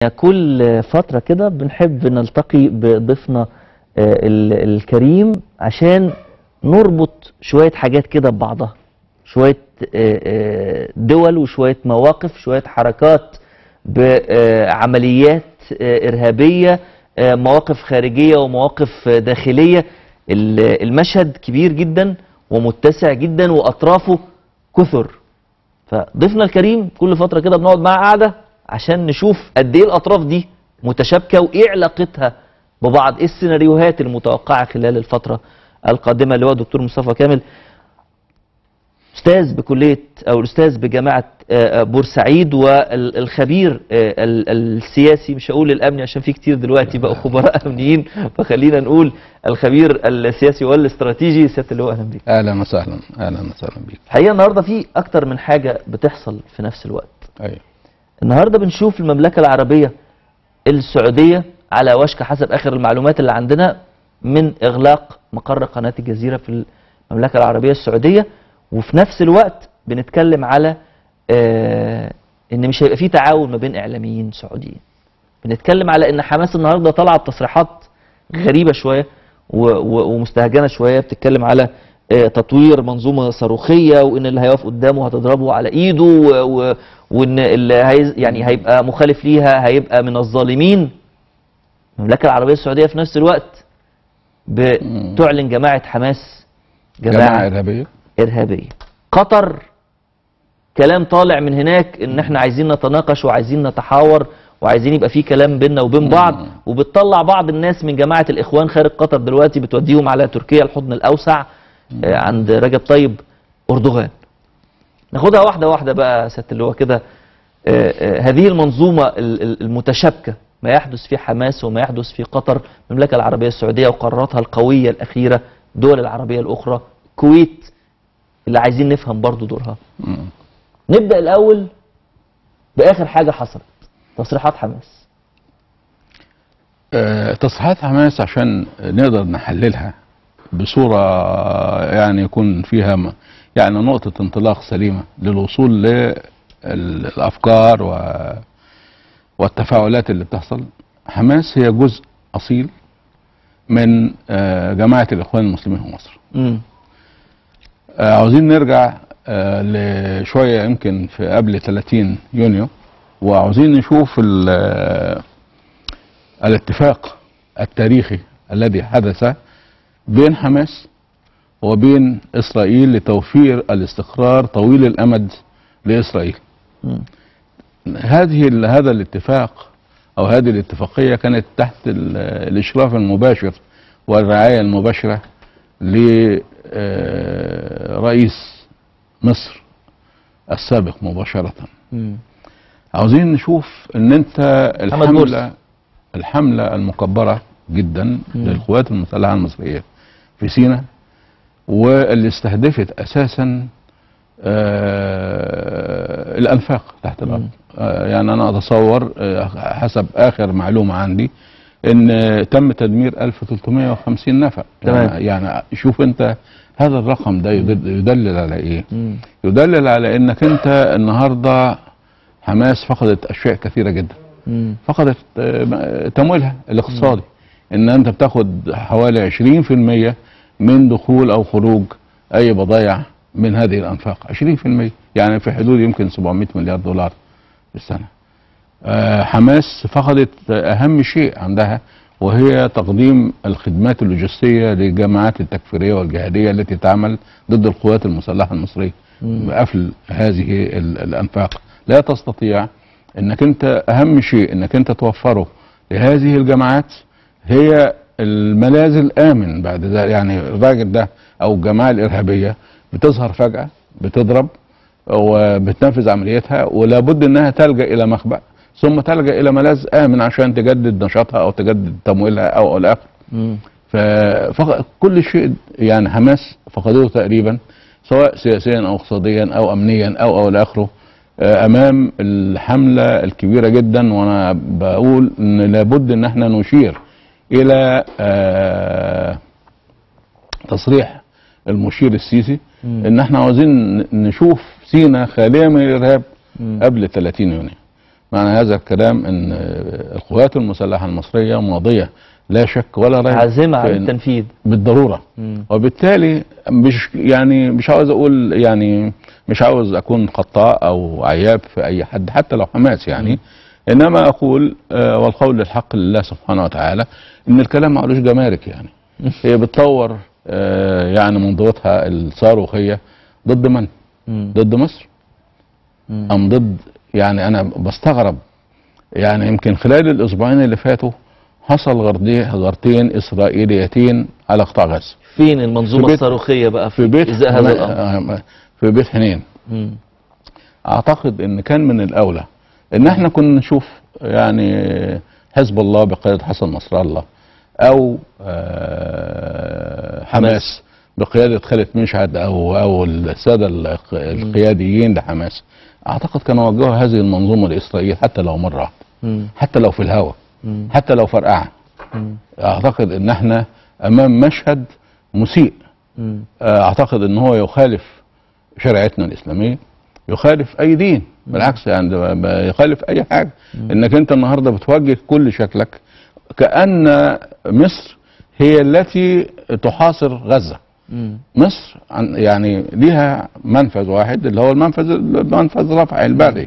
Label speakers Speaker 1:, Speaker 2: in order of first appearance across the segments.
Speaker 1: كل فترة كده بنحب نلتقي بضيفنا آه، ال- الكريم عشان نربط شوية حاجات كده ببعضها شوية آه، آه، دول وشوية مواقف شوية حركات بعمليات آه، إرهابية آه، مواقف خارجية ومواقف آه، داخلية ال- المشهد كبير جدا ومتسع جدا وأطرافه كثر فضيفنا الكريم كل فترة كده بنقعد معاه قعدة عشان نشوف قد ايه الأطراف دي متشابكة وايه علاقتها ببعض ايه السيناريوهات المتوقعة خلال الفترة القادمة اللي هو الدكتور مصطفى كامل استاذ بكليه او الاستاذ بجامعه آه، آه، بورسعيد والخبير آه، ال- السياسي مش هقول الامني عشان في كتير دلوقتي بقوا خبراء امنيين فخلينا نقول الخبير السياسي والاستراتيجي سياده اللواء اهلا بيك
Speaker 2: اهلا وسهلا اهلا وسهلا بيك
Speaker 1: الحقيقه النهارده في اكتر من حاجه بتحصل في نفس الوقت
Speaker 2: ايوه
Speaker 1: النهارده بنشوف المملكه العربيه السعوديه على وشك حسب اخر المعلومات اللي عندنا من اغلاق مقر قناه الجزيره في المملكه العربيه السعوديه وفي نفس الوقت بنتكلم على آه ان مش هيبقى في تعاون ما بين اعلاميين سعوديين بنتكلم على ان حماس النهارده طالعه بتصريحات غريبه شويه و- و- ومستهجنه شويه بتتكلم على آه، تطوير منظومه صاروخيه وان اللي هيقف قدامه هتضربه على ايده و- و- وان اللي هيز يعني هيبقى مخالف ليها هيبقى من الظالمين المملكه العربيه السعوديه في نفس الوقت بتعلن جماعه حماس
Speaker 2: جماعه
Speaker 1: جماعه
Speaker 2: ارهابيه
Speaker 1: ارهابيه قطر كلام طالع من هناك ان احنا عايزين نتناقش وعايزين نتحاور وعايزين يبقى في كلام بيننا وبين بعض
Speaker 2: مم.
Speaker 1: وبتطلع بعض الناس من جماعه الاخوان خارج قطر دلوقتي بتوديهم على تركيا الحضن الاوسع آه، عند رجب طيب اردوغان ناخدها واحده واحده بقى يا سياده اللواء كده آه، آه، هذه المنظومه ال- ال- المتشابكه ما يحدث في حماس وما يحدث في قطر المملكه العربيه السعوديه وقراراتها القويه الاخيره الدول العربيه الاخرى الكويت اللي عايزين نفهم برضو دورها
Speaker 2: مم.
Speaker 1: نبدا الاول باخر حاجه حصلت تصريحات حماس
Speaker 2: آه، تصريحات حماس عشان نقدر نحللها بصوره يعني يكون فيها م- يعني نقطه انطلاق سليمه للوصول للافكار و والتفاعلات اللي بتحصل حماس هي جزء اصيل من آه، جماعه الاخوان المسلمين في مصر
Speaker 1: امم
Speaker 2: آه، عاوزين نرجع آه، لشويه يمكن في قبل 30 يونيو وعاوزين نشوف ال- آه، الاتفاق التاريخي الذي حدث بين حماس وبين اسرائيل لتوفير الاستقرار طويل الامد لاسرائيل. هذه ال- هذا الاتفاق او هذه الاتفاقيه كانت تحت ال- الاشراف المباشر والرعايه المباشره لرئيس مصر السابق مباشره.
Speaker 1: امم
Speaker 2: عاوزين نشوف ان انت
Speaker 1: محمد
Speaker 2: الحمله
Speaker 1: مرسي.
Speaker 2: الحمله المكبره جدا
Speaker 1: مم.
Speaker 2: للقوات المسلحه المصريه في سيناء واللي استهدفت اساسا آه الانفاق تحت الارض
Speaker 1: مم.
Speaker 2: آه يعني انا اتصور آه حسب اخر معلومه عندي ان آه، تم تدمير 1350 نفق
Speaker 1: تمام.
Speaker 2: يعني, يعني شوف انت هذا الرقم ده يدل, يدلل على ايه
Speaker 1: امم
Speaker 2: يدلل على انك انت النهارده حماس فقدت اشياء كثيره جدا
Speaker 1: امم
Speaker 2: فقدت آه، تمويلها الاقتصادي ان انت بتاخد حوالي 20% من دخول او خروج اي بضائع من هذه الانفاق 20% يعني في حدود يمكن 700 مليار دولار في السنه آه، حماس فقدت اهم شيء عندها وهي تقديم الخدمات اللوجستيه للجماعات التكفيريه والجهاديه التي تعمل ضد القوات المسلحه المصريه
Speaker 1: مم.
Speaker 2: بقفل هذه ال- الانفاق لا تستطيع انك انت اهم شيء انك انت توفره لهذه الجماعات هي الملاذ الامن بعد ذلك يعني الراجل ده او الجماعه الارهابيه بتظهر فجاه بتضرب وبتنفذ عمليتها ولا بد انها تلجا الى مخبأ ثم تلجا الى ملاذ امن عشان تجدد نشاطها او تجدد تمويلها او الى اخره
Speaker 1: امم
Speaker 2: فكل شيء يعني حماس فقدته تقريبا سواء سياسيا او اقتصاديا او امنيا او او الى اخره آه، امام الحمله الكبيره جدا وانا بقول ان لابد ان احنا نشير الى آه، تصريح المشير السيسي
Speaker 1: مم.
Speaker 2: ان احنا عاوزين نشوف سينا خاليه من الارهاب
Speaker 1: مم.
Speaker 2: قبل 30 يونيو معنى هذا الكلام ان آه، القوات المسلحه المصريه ماضيه لا شك ولا ريب
Speaker 1: عازمه على
Speaker 2: في إن-
Speaker 1: التنفيذ
Speaker 2: بالضروره
Speaker 1: مم.
Speaker 2: وبالتالي مش يعني مش عاوز اقول يعني مش عاوز اكون قطاع او عياب في اي حد حتى لو حماس يعني انما اقول آه والقول الحق لله سبحانه وتعالى ان الكلام معلوش جمارك يعني هي بتطور آه يعني منظومتها الصاروخيه ضد من؟
Speaker 1: مم.
Speaker 2: ضد مصر
Speaker 1: مم.
Speaker 2: ام ضد يعني انا بستغرب يعني يمكن خلال الاسبوعين اللي فاتوا حصل غردي- غارتين اسرائيليتين على قطاع غزه
Speaker 1: فين المنظومه
Speaker 2: في بيت-
Speaker 1: الصاروخيه بقى
Speaker 2: في بيت
Speaker 1: ازاء هذا الامر
Speaker 2: آه، في بيت حنين
Speaker 1: مم.
Speaker 2: اعتقد ان كان من الاولى ان احنا كنا نشوف يعني حزب الله بقياده حسن نصر الله او آه، حماس بقياده خالد مشهد او او الساده الق- القياديين لحماس اعتقد كانوا وجهوا هذه المنظومه لاسرائيل حتى لو مره واحدة،
Speaker 1: مم.
Speaker 2: حتى لو في الهواء
Speaker 1: مم.
Speaker 2: حتى لو فرقعه
Speaker 1: مم.
Speaker 2: اعتقد ان احنا امام مشهد مسيء
Speaker 1: مم.
Speaker 2: اعتقد ان هو يخالف شريعتنا الاسلاميه يخالف اي دين بالعكس يعني ده ما يخالف اي حاجه انك انت النهارده بتوجه كل شكلك كان مصر هي التي تحاصر غزه
Speaker 1: مم.
Speaker 2: مصر عن- يعني ليها منفذ واحد اللي هو المنفذ منفذ رفح البري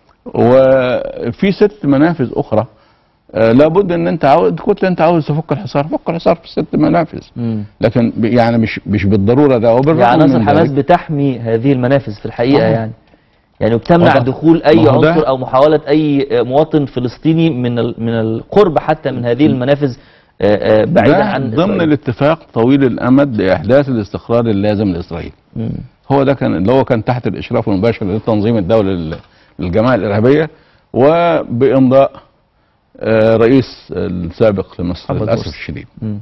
Speaker 2: وفي ست منافذ اخرى آه، لابد ان انت عاوز كنت انت عاوز تفك الحصار فك الحصار في ست منافذ
Speaker 1: مم.
Speaker 2: لكن ب- يعني مش مش بالضروره ده وبالرغم
Speaker 1: يعني عناصر
Speaker 2: من
Speaker 1: حماس
Speaker 2: ذلك
Speaker 1: بتحمي هذه المنافذ في الحقيقه
Speaker 2: آه.
Speaker 1: يعني يعني وبتمنع
Speaker 2: وضع-
Speaker 1: دخول اي
Speaker 2: ما هو ده-
Speaker 1: عنصر او محاوله اي مواطن فلسطيني من ال- من القرب حتى من هذه المنافذ آه، آه، بعيدا
Speaker 2: ده
Speaker 1: عن
Speaker 2: ضمن
Speaker 1: إسرائيل.
Speaker 2: الاتفاق طويل الامد لاحداث الاستقرار اللازم لاسرائيل
Speaker 1: مم.
Speaker 2: هو ده كان اللي هو كان تحت الاشراف المباشر لتنظيم الدوله لل- للجماعه الارهابيه وبامضاء آه، رئيس السابق لمصر
Speaker 1: محمد
Speaker 2: للاسف
Speaker 1: مرسي.
Speaker 2: الشديد
Speaker 1: مم.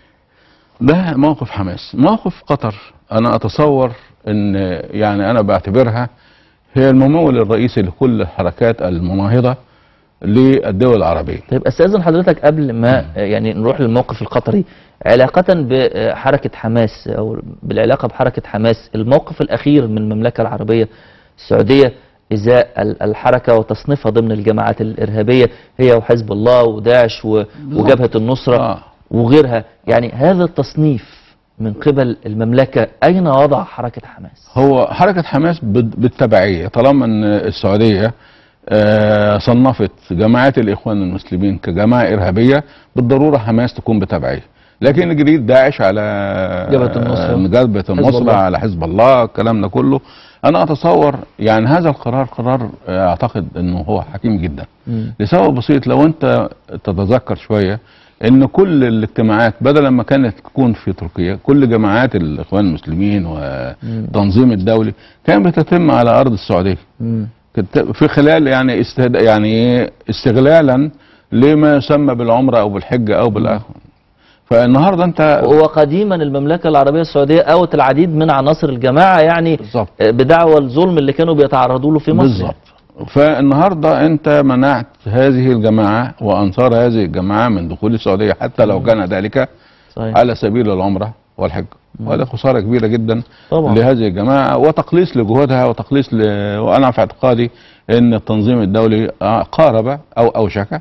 Speaker 2: ده موقف حماس موقف قطر انا اتصور ان يعني انا بعتبرها هي الممول الرئيسي لكل الحركات المناهضه للدول العربيه
Speaker 1: طيب استاذن حضرتك قبل ما آه، يعني نروح للموقف القطري علاقة بحركة حماس او بالعلاقة بحركة حماس الموقف الاخير من المملكة العربية السعودية ازاء ال- الحركة وتصنيفها ضمن الجماعات الارهابية هي وحزب الله وداعش و- وجبهة النصرة
Speaker 2: آه.
Speaker 1: وغيرها يعني هذا التصنيف من قبل المملكة اين وضع حركة حماس
Speaker 2: هو حركة حماس بال- بالتبعية طالما ان السعودية آه، صنفت جماعات الاخوان المسلمين كجماعة ارهابية بالضرورة حماس تكون بتبعية لكن الجديد داعش على
Speaker 1: جبهة النصرة.
Speaker 2: آه، جبهة النصرة
Speaker 1: الله.
Speaker 2: على حزب الله الكلام ده كله انا اتصور يعني هذا القرار قرار آه، اعتقد انه هو حكيم جدا
Speaker 1: مم.
Speaker 2: لسبب بسيط لو انت تتذكر شويه ان كل الاجتماعات بدل ما كانت تكون في تركيا كل جماعات الاخوان المسلمين والتنظيم الدولي كانت بتتم على ارض السعوديه
Speaker 1: مم.
Speaker 2: كانت في خلال يعني استهد... يعني إيه استغلالا لما يسمى بالعمره او بالحجه او بالاخر فالنهارده انت
Speaker 1: وقديما المملكة العربية السعودية أوت العديد من عناصر الجماعة يعني
Speaker 2: بالظبط
Speaker 1: بدعوى الظلم اللي كانوا بيتعرضوا له في مصر
Speaker 2: بالظبط فالنهارده انت منعت هذه الجماعه وانصار هذه الجماعه من دخول السعوديه حتى لو كان ذلك
Speaker 1: صحيح
Speaker 2: على سبيل العمره والحج وهذا خساره كبيره جدا
Speaker 1: طبعا
Speaker 2: لهذه الجماعه وتقليص لجهودها وتقليص ل... وانا في اعتقادي ان التنظيم الدولي آه، قارب او اوشك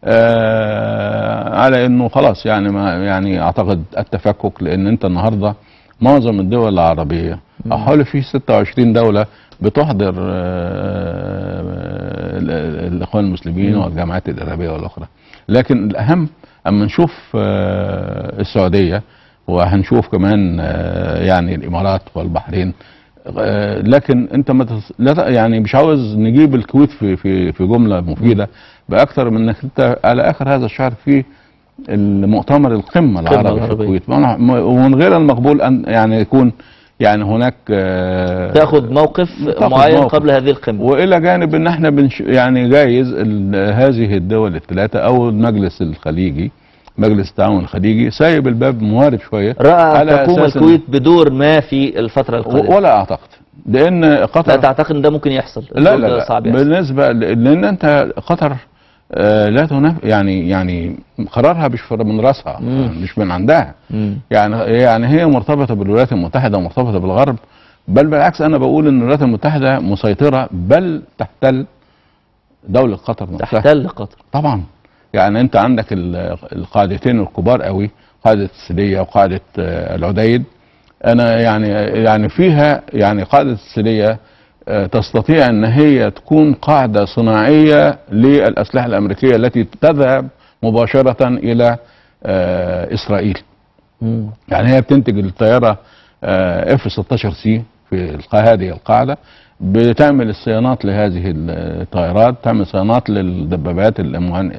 Speaker 2: آه على انه خلاص يعني ما يعني اعتقد التفكك لان انت النهارده معظم الدول العربيه او حوالي في 26 دوله بتحضر آه ال- الاخوان المسلمين
Speaker 1: مم.
Speaker 2: والجماعات الارهابيه والاخرى لكن الاهم اما نشوف آه السعوديه وهنشوف كمان آه يعني الامارات والبحرين آه، لكن انت ما تس... لا ت- يعني مش عاوز نجيب الكويت في في في جمله مفيده باكثر من انك انت على اخر هذا الشهر في المؤتمر القمه العربي في
Speaker 1: العربية.
Speaker 2: الكويت وأنا- م- ومن غير المقبول ان يعني يكون يعني هناك آه،
Speaker 1: تاخد موقف
Speaker 2: تاخد
Speaker 1: معين
Speaker 2: موقف.
Speaker 1: قبل هذه القمة
Speaker 2: والى جانب ان احنا بنش يعني جايز ال- هذه الدول الثلاثه او المجلس الخليجي مجلس التعاون الخليجي سايب الباب موارب شويه
Speaker 1: رأى
Speaker 2: على
Speaker 1: تقوم
Speaker 2: أساس إن-
Speaker 1: الكويت بدور ما في الفترة
Speaker 2: و-
Speaker 1: القادمة
Speaker 2: ولا اعتقد لان
Speaker 1: لا
Speaker 2: قطر
Speaker 1: تعتقد ان ده ممكن يحصل
Speaker 2: لا لا,
Speaker 1: الدور ده
Speaker 2: لا
Speaker 1: صعب يحصل
Speaker 2: بالنسبه ل- لان انت قطر آه، لا تنف يعني يعني قرارها مش فر- من راسها
Speaker 1: مم.
Speaker 2: مش من عندها
Speaker 1: مم.
Speaker 2: يعني يعني هي مرتبطه بالولايات المتحده ومرتبطه بالغرب بل بالعكس انا بقول ان الولايات المتحده مسيطره بل تحتل دوله قطر نفسها
Speaker 1: تحتل قطر
Speaker 2: طبعا يعني انت عندك ال- القاعدتين الكبار قوي قاعده السليه وقاعده آه، العديد انا يعني يعني فيها يعني قاعده السليه آه، تستطيع ان هي تكون قاعده صناعيه للاسلحه الامريكيه التي تذهب مباشره الى آه، اسرائيل
Speaker 1: مم.
Speaker 2: يعني هي بتنتج الطياره اف 16 سي في الق- هذه القاعده بتعمل الصيانات لهذه الطائرات تعمل صيانات للدبابات الام 1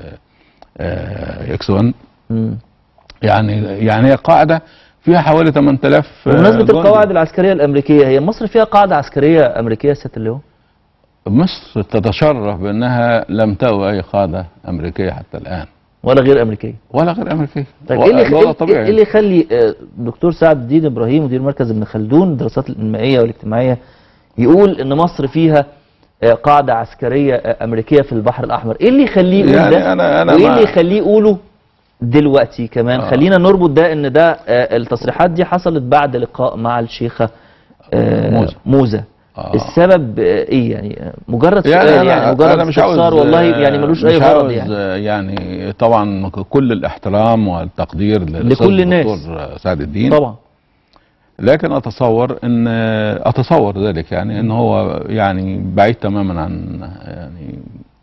Speaker 2: اكس 1
Speaker 1: مم.
Speaker 2: يعني يعني هي قاعده فيها حوالي 8000
Speaker 1: بمناسبة
Speaker 2: جندي.
Speaker 1: القواعد العسكرية الأمريكية هي مصر فيها قاعدة عسكرية أمريكية يا سيادة اللواء؟
Speaker 2: مصر تتشرف بانها لم تأوي اي قاعده امريكيه حتى الان
Speaker 1: ولا غير أمريكية؟
Speaker 2: ولا غير امريكيه
Speaker 1: طيب ايه اللي
Speaker 2: الوضع
Speaker 1: ايه
Speaker 2: طبيعي
Speaker 1: إيه اللي يخلي آه، دكتور سعد الدين ابراهيم مدير مركز ابن خلدون الدراسات الانمائيه والاجتماعيه يقول ان مصر فيها آه، قاعده عسكريه آه، امريكيه في البحر الاحمر ايه اللي يخليه يقول
Speaker 2: يعني
Speaker 1: ده
Speaker 2: أنا- أنا
Speaker 1: وايه
Speaker 2: ما-
Speaker 1: اللي يخليه يقوله دلوقتي كمان
Speaker 2: آه.
Speaker 1: خلينا نربط ده ان ده آه، التصريحات دي حصلت بعد لقاء مع الشيخه آه،
Speaker 2: موزة.
Speaker 1: موزة
Speaker 2: آه.
Speaker 1: السبب آه، ايه يعني آه، مجرد
Speaker 2: يعني
Speaker 1: سؤال
Speaker 2: أنا
Speaker 1: يعني مجرد
Speaker 2: أنا مش عاوز
Speaker 1: استفسار والله يعني ملوش اي
Speaker 2: مش
Speaker 1: غرض
Speaker 2: عاوز
Speaker 1: يعني
Speaker 2: يعني طبعا كل الاحترام والتقدير للأستاذ
Speaker 1: لكل الناس.
Speaker 2: الدكتور سعد الدين
Speaker 1: طبعا
Speaker 2: لكن اتصور ان اتصور ذلك يعني ان هو يعني بعيد تماما عن يعني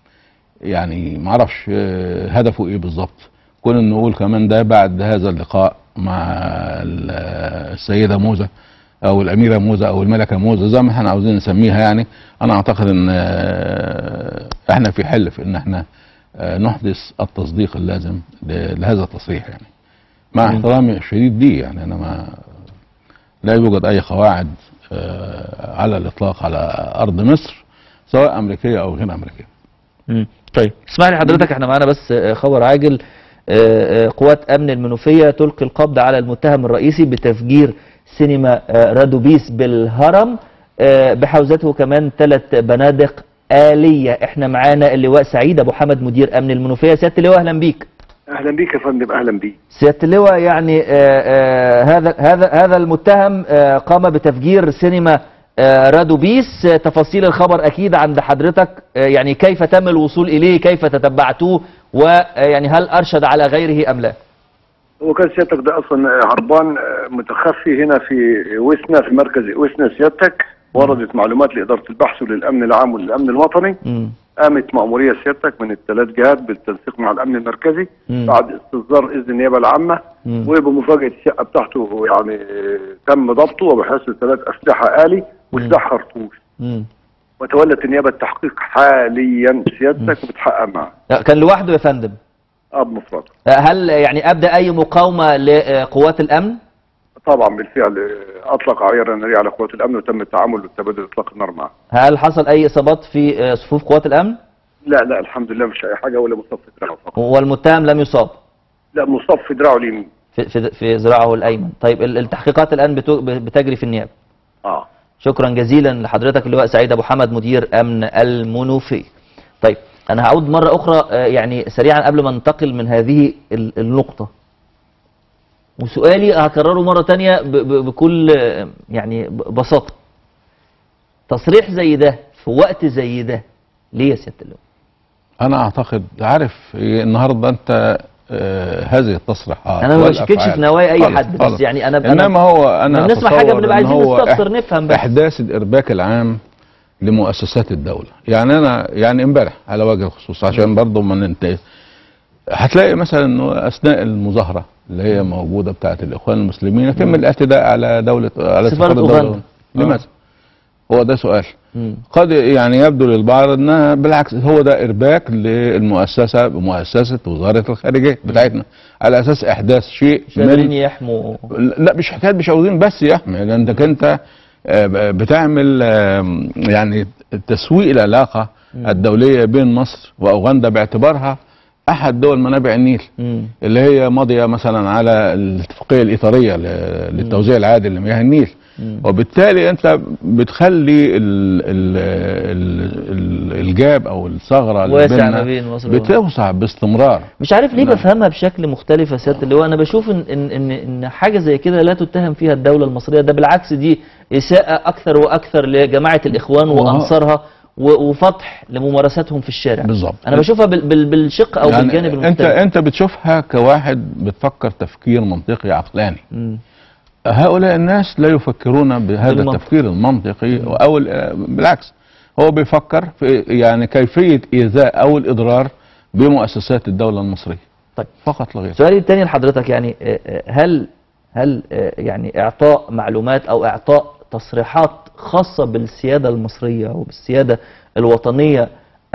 Speaker 2: يعني ما اعرفش آه، هدفه ايه بالظبط كون إن نقول كمان ده بعد هذا اللقاء مع ال- السيده موزه او الاميره موزه او الملكه موزه زي ما احنا عاوزين نسميها يعني انا اعتقد ان آه، احنا في حلف ان احنا آه، نحدث التصديق اللازم ل- لهذا التصريح يعني مع
Speaker 1: مم.
Speaker 2: احترامي الشديد ليه يعني انا ما لا يوجد اي قواعد آه، على الاطلاق على ارض مصر سواء امريكيه او غير امريكيه
Speaker 1: مم. طيب اسمح لي حضرتك احنا معانا بس آه، خبر عاجل آه، آه، قوات امن المنوفيه تلقي القبض على المتهم الرئيسي بتفجير سينما آه، رادوبيس بالهرم آه، بحوزته كمان ثلاث بنادق آلية احنا معانا اللواء سعيد ابو حمد مدير امن المنوفيه سياده اللواء اهلا بيك
Speaker 3: اهلا بيك يا فندم اهلا بيك
Speaker 1: سياده اللواء يعني آه، آه، هذا هذا هذا المتهم آه، قام بتفجير سينما آه، رادوبيس آه، تفاصيل الخبر اكيد عند حضرتك آه، يعني كيف تم الوصول اليه كيف تتبعتوه ويعني هل ارشد على غيره ام لا
Speaker 3: هو كان سيادتك ده اصلا هربان متخفي هنا في وسنا في مركز وسنا سيادتك وردت معلومات لاداره البحث وللامن العام وللامن الوطني
Speaker 1: مم.
Speaker 3: قامت مأمورية سيادتك من الثلاث جهات بالتنسيق مع الأمن المركزي
Speaker 1: مم.
Speaker 3: بعد استصدار إذن النيابة العامة
Speaker 1: مم.
Speaker 3: وبمفاجأة الشقة بتاعته يعني تم ضبطه وبحث ثلاث أسلحة آلي وسلاح خرطوش
Speaker 1: مم.
Speaker 3: وتولت النيابة التحقيق حاليا سيادتك وبتحقق معه
Speaker 1: لا، كان لوحده يا فندم
Speaker 3: أب مفرد
Speaker 1: آه، هل يعني ابدا اي مقاومه لقوات الامن
Speaker 3: طبعا بالفعل آه، أطلق عيار نارية على قوات الأمن وتم التعامل والتبادل إطلاق النار معه
Speaker 1: هل حصل اي اصابات في آه، صفوف قوات الامن
Speaker 3: لا لا الحمد لله مش أي حاجة ولا مصاب في دراعه فقط
Speaker 1: والمتهم لم يصاب
Speaker 3: لا مصاب في دراعه اليمين
Speaker 1: في في, في ذراعه الايمن طيب ال- التحقيقات الان بتو- بتجري في النيابه
Speaker 3: اه
Speaker 1: شكرا جزيلا لحضرتك اللواء سعيد ابو حمد مدير امن المنوفي طيب انا هعود مره اخرى آه، يعني سريعا قبل ما ننتقل من هذه ال- النقطه وسؤالي هكرره مره تانية ب- ب- بكل آه، يعني ب- بساطه تصريح زي ده في وقت زي ده ليه يا سياده اللواء
Speaker 2: انا اعتقد عارف إيه النهارده انت آه هذه التصريحات
Speaker 1: انا ما
Speaker 2: والأفعال.
Speaker 1: بشككش في نوايا اي
Speaker 2: خالص-
Speaker 1: حد بس
Speaker 2: خالص.
Speaker 1: يعني انا
Speaker 2: انما هو انا
Speaker 1: لما نسمع حاجة
Speaker 2: أتصور
Speaker 1: بنبقى
Speaker 2: إن
Speaker 1: عايزين
Speaker 2: هو
Speaker 1: نستفسر
Speaker 2: إح-
Speaker 1: نفهم بس.
Speaker 2: احداث الارباك العام لمؤسسات الدوله يعني انا يعني امبارح على وجه الخصوص عشان برضه ما ننتهي هتلاقي مثلا انه اثناء المظاهره اللي هي موجوده بتاعه الاخوان المسلمين يتم الاعتداء على دوله على
Speaker 1: سفارة
Speaker 2: سفاره الدولة.
Speaker 1: أوغندا.
Speaker 2: لماذا؟ هو ده سؤال
Speaker 1: مم.
Speaker 2: قد يعني يبدو للبعض انها بالعكس هو ده ارباك للمؤسسه مؤسسه وزاره الخارجيه بتاعتنا على اساس احداث شيء
Speaker 1: مش قادرين
Speaker 2: من
Speaker 1: يحموا
Speaker 2: لا مش حكايه مش عاوزين بس يحمي لانك انت آه، بتعمل آه، يعني تسويق العلاقه الدوليه بين مصر واوغندا باعتبارها احد دول منابع النيل
Speaker 1: مم.
Speaker 2: اللي هي ماضيه مثلا على الاتفاقيه الاطاريه ل- للتوزيع العادل لمياه النيل
Speaker 1: مم.
Speaker 2: وبالتالي انت بتخلي ال ال ال ال الجاب او الثغره اللي
Speaker 1: واسع
Speaker 2: بيننا
Speaker 1: ما بين مصر وأوغندا.
Speaker 2: بتوسع باستمرار
Speaker 1: مش عارف ليه
Speaker 2: نعم.
Speaker 1: بفهمها بشكل مختلف يا سياده اللواء انا بشوف ان ان ان ان حاجه زي كده لا تتهم فيها الدوله المصريه ده بالعكس دي اساءه اكثر واكثر لجماعه الاخوان
Speaker 2: وه-
Speaker 1: وانصارها و- وفتح لممارساتهم في الشارع
Speaker 2: بالظبط.
Speaker 1: انا بشوفها بال- بال- بالشق او بالجانب
Speaker 2: انت
Speaker 1: المختلف
Speaker 2: انت بتشوفها كواحد بتفكر تفكير منطقي عقلاني
Speaker 1: مم.
Speaker 2: هؤلاء الناس لا يفكرون بهذا
Speaker 1: بالمنطق.
Speaker 2: التفكير المنطقي او ال- بالعكس هو بيفكر في يعني كيفيه ايذاء او الاضرار بمؤسسات الدوله المصريه
Speaker 1: طيب
Speaker 2: فقط لا غير
Speaker 1: سؤالي الثاني لحضرتك يعني آه، آه، هل هل آه، يعني اعطاء معلومات او اعطاء تصريحات خاصه بالسياده المصريه وبالسياده الوطنيه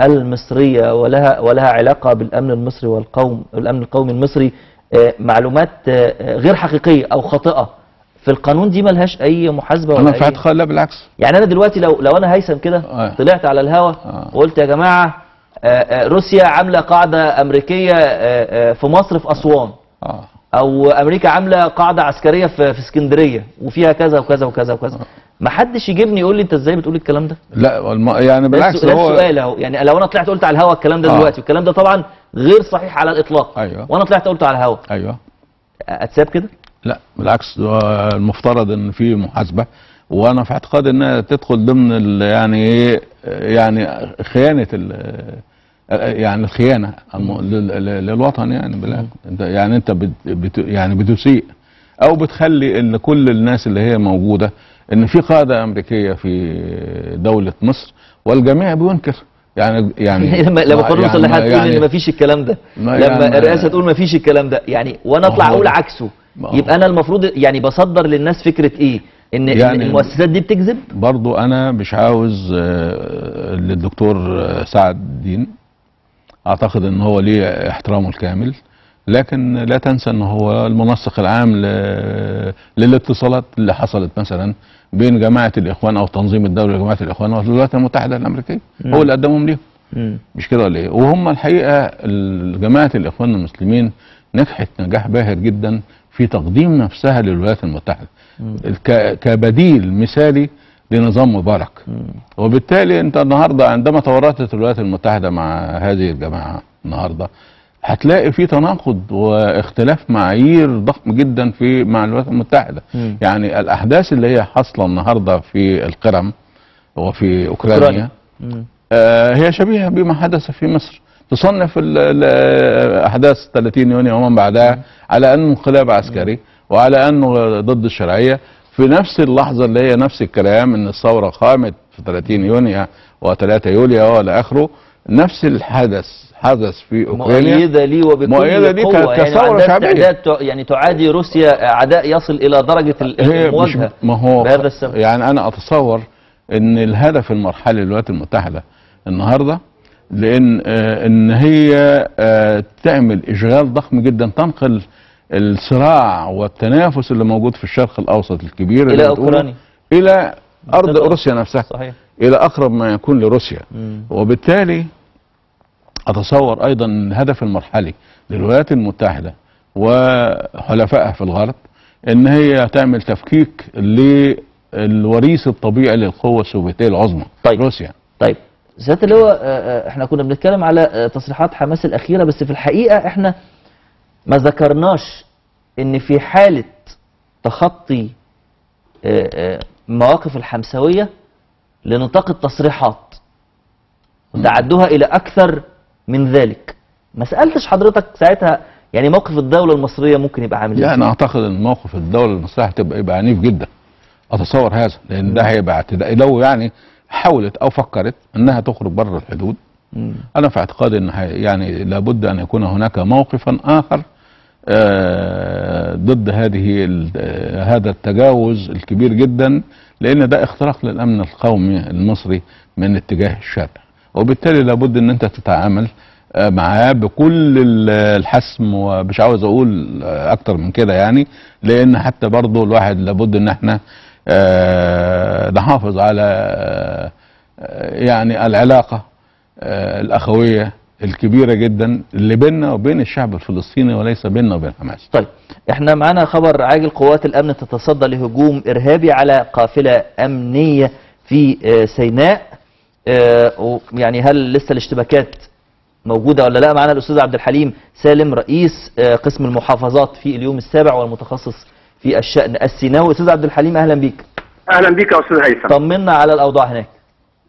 Speaker 1: المصريه ولها ولها علاقه بالامن المصري والقوم الامن القومي المصري آه، معلومات آه، آه، غير حقيقيه او خاطئه في القانون دي ملهاش اي محاسبه
Speaker 2: انا
Speaker 1: ولا
Speaker 2: في
Speaker 1: أي
Speaker 2: اعتقاد لا بالعكس
Speaker 1: يعني انا دلوقتي لو لو انا هيثم كده
Speaker 2: آه.
Speaker 1: طلعت على الهوا
Speaker 2: آه.
Speaker 1: وقلت يا جماعه آه، آه، روسيا عامله قاعده امريكيه آه، آه، في مصر في اسوان
Speaker 2: اه
Speaker 1: او امريكا عامله قاعده عسكريه في في اسكندريه وفيها كذا وكذا وكذا وكذا ما حدش يجيبني يقول لي انت ازاي بتقول الكلام ده
Speaker 2: لا والم... يعني
Speaker 1: ده
Speaker 2: بالعكس
Speaker 1: السؤال- ده
Speaker 2: هو
Speaker 1: السؤال اهو يعني لو انا طلعت قلت على الهوا الكلام ده
Speaker 2: آه.
Speaker 1: دلوقتي والكلام ده طبعا غير صحيح على الاطلاق
Speaker 2: أيوه.
Speaker 1: وانا طلعت قلت على الهوا
Speaker 2: ايوه
Speaker 1: اتساب كده
Speaker 2: لا بالعكس هو المفترض ان في محاسبه وانا في اعتقاد انها تدخل ضمن ال- يعني ايه يعني خيانه ال- يعني الخيانه الم- لل- لل- للوطن يعني بالعكس انت يعني انت بت بت يعني بتسيء او بتخلي ان كل الناس اللي هي موجوده ان في قاده امريكيه في دوله مصر والجميع بينكر يعني يعني
Speaker 1: لما لما قانون
Speaker 2: يعني-
Speaker 1: المسلحات تقول
Speaker 2: يعني-
Speaker 1: ان ما فيش الكلام ده
Speaker 2: ما
Speaker 1: لما
Speaker 2: يعني-
Speaker 1: الرئاسه تقول ما فيش الكلام ده يعني وانا
Speaker 2: ما
Speaker 1: اطلع
Speaker 2: هو
Speaker 1: اقول
Speaker 2: ده.
Speaker 1: عكسه
Speaker 2: ما هو.
Speaker 1: يبقى انا المفروض يعني بصدر للناس فكره ايه ان إن
Speaker 2: يعني-
Speaker 1: المؤسسات دي بتكذب
Speaker 2: برضو انا مش عاوز آه، للدكتور آه، سعد الدين اعتقد ان هو ليه احترامه الكامل لكن لا تنسى ان هو المنسق العام ل- للاتصالات اللي حصلت مثلا بين جماعه الاخوان او تنظيم الدوله لجماعه الاخوان والولايات المتحده الامريكيه هو اللي قدمهم ليهم
Speaker 1: مم.
Speaker 2: مش كده ولا ايه وهم الحقيقه ال- جماعه الاخوان المسلمين نجحت نجاح باهر جدا في تقديم نفسها للولايات المتحده الك- كبديل مثالي لنظام مبارك وبالتالي انت النهارده عندما تورطت الولايات المتحده مع هذه الجماعه النهارده هتلاقي في تناقض واختلاف معايير ضخم جدا في مع الولايات المتحده
Speaker 1: مم.
Speaker 2: يعني الاحداث اللي هي حاصله النهارده في القرم وفي
Speaker 1: أوكرانيا.
Speaker 2: اوكرانيا
Speaker 1: مم.
Speaker 2: آه، هي شبيهه بما حدث في مصر تصنف ال- ال- احداث 30 يونيو ومن بعدها على انه انقلاب عسكري وعلى انه ضد الشرعيه في نفس اللحظه اللي هي نفس الكلام ان الثوره قامت في 30 يونيو و3 يوليو والى اخره نفس الحدث حدث في اوكرانيا
Speaker 1: مؤيده لي وبكل
Speaker 2: مؤيدة ليه
Speaker 1: قوه
Speaker 2: ك-
Speaker 1: يعني
Speaker 2: كثورة
Speaker 1: عندها
Speaker 2: شعبية.
Speaker 1: استعداد تع- يعني تعادي روسيا عداء يصل الى درجه ال-
Speaker 2: هي مش
Speaker 1: المواجهه
Speaker 2: ما هو
Speaker 1: بهذا السبب
Speaker 2: يعني انا اتصور ان الهدف المرحلي للولايات المتحده النهارده لان آه ان هي آه تعمل اشغال ضخم جدا تنقل الصراع والتنافس اللي موجود في الشرق الاوسط الكبير
Speaker 1: الى
Speaker 2: اللي بتقوله
Speaker 1: اوكرانيا
Speaker 2: الى ارض
Speaker 1: بالضبط.
Speaker 2: روسيا نفسها
Speaker 1: صحيح
Speaker 2: الى اقرب ما يكون لروسيا
Speaker 1: مم.
Speaker 2: وبالتالي اتصور ايضا ان الهدف المرحلي للولايات المتحده وحلفائها في الغرب ان هي تعمل تفكيك للوريث الطبيعي للقوه السوفيتيه العظمى
Speaker 1: طيب.
Speaker 2: روسيا
Speaker 1: طيب سياده اللواء آه، آه، احنا كنا بنتكلم على آه، تصريحات حماس الاخيره بس في الحقيقه احنا ما ذكرناش ان في حاله تخطي آه، آه، مواقف الحمساويه لنطاق التصريحات وتعدوها الى اكثر من ذلك ما سالتش حضرتك ساعتها يعني موقف الدوله المصريه ممكن يبقى عامل
Speaker 2: يعني
Speaker 1: ازاي
Speaker 2: اعتقد ان موقف الدوله المصريه هتبقى يبقى عنيف جدا اتصور هذا لان ده هيبقى اعتداء لو يعني حاولت او فكرت انها تخرج بره الحدود
Speaker 1: مم.
Speaker 2: انا في اعتقادي ان هي- يعني لابد ان يكون هناك موقفا اخر آه، ضد هذه ال- آه، هذا التجاوز الكبير جدا لان ده اختراق للامن القومي المصري من اتجاه الشرق وبالتالي لابد ان انت تتعامل آه، معاه بكل ال- الحسم ومش عاوز اقول آه، اكتر من كده يعني لان حتى برضه الواحد لابد ان احنا آه، نحافظ على آه، آه، يعني العلاقه آه، الاخويه الكبيره جدا اللي بيننا وبين الشعب الفلسطيني وليس بيننا وبين حماس
Speaker 1: طيب احنا معانا خبر عاجل قوات الامن تتصدى لهجوم ارهابي على قافله امنيه في آه، سيناء آه، و- يعني هل لسه الاشتباكات موجوده ولا لا معانا الاستاذ عبد الحليم سالم رئيس آه، قسم المحافظات في اليوم السابع والمتخصص في الشان السيناوي استاذ عبد الحليم اهلا بيك
Speaker 3: اهلا بك يا استاذ هيثم
Speaker 1: طمنا على الاوضاع هناك